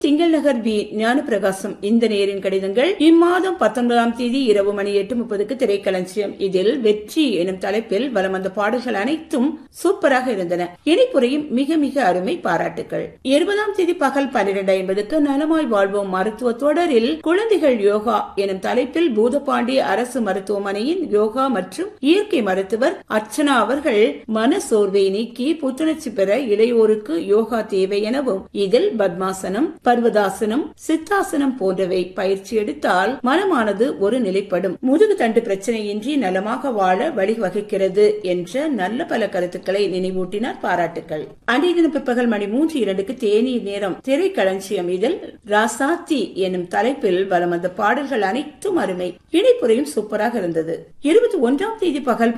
திங்கள் நகர் வி ஞானப்பிரகாசம் இந்த நேரின் கடிதங்கள் இம்மாதம் பத்தொன்பதாம் தேதி இரவு மணி எட்டு முப்பதுக்கு திரைக்களஞ்சியம் இதில் வெற்றி எனும் தலைப்பில் வலம் வந்த பாடல்கள் அனைத்தும் சூப்பராக இருந்தன இனிப்புரையும் மிக மிக அருமை பாராட்டுகள் இருபதாம் தேதி பகல் பன்னிரண்டு ஐம்பதுக்கு நலமாய் வாழ்வோம் மருத்துவ தொடரில் குழந்தைகள் யோகா எனும் தலைப்பில் பூதப்பாண்டி அரசு மருத்துவமனையின் யோகா மற்றும் இயற்கை மருத்துவர் அர்ச்சனா அவர்கள் மன சோர்வை நீக்கி புத்துணர்ச்சி பெற இளையோருக்கு யோகா தேவை எனவும் இதில் பத்மாசனம் பர்வதாசனம் சித்தாசனம் போன்றவை பயிற்சி எடுத்தால் மனமானது ஒரு நிலைப்படும் முதுகு தண்டு பிரச்சனையின்றி நலமாக வாழ வழிவகுக்கிறது என்ற நல்ல பல கருத்துக்களை நினைவூட்டினார் பாராட்டுக்கள் அன்றைய தினம் பிற்பகல் மணி மூன்று இரண்டுக்கு தேநீர் நேரம் திரைக்களஞ்சியம் இதில் ராசாத்தி எனும் தலைப்பில் வலம் வந்த பாடல்கள் அனைத்தும் அருமை இணைப்புரையும் சூப்பராக இருந்தது இருபத்தி ஒன்றாம் தேதி பகல்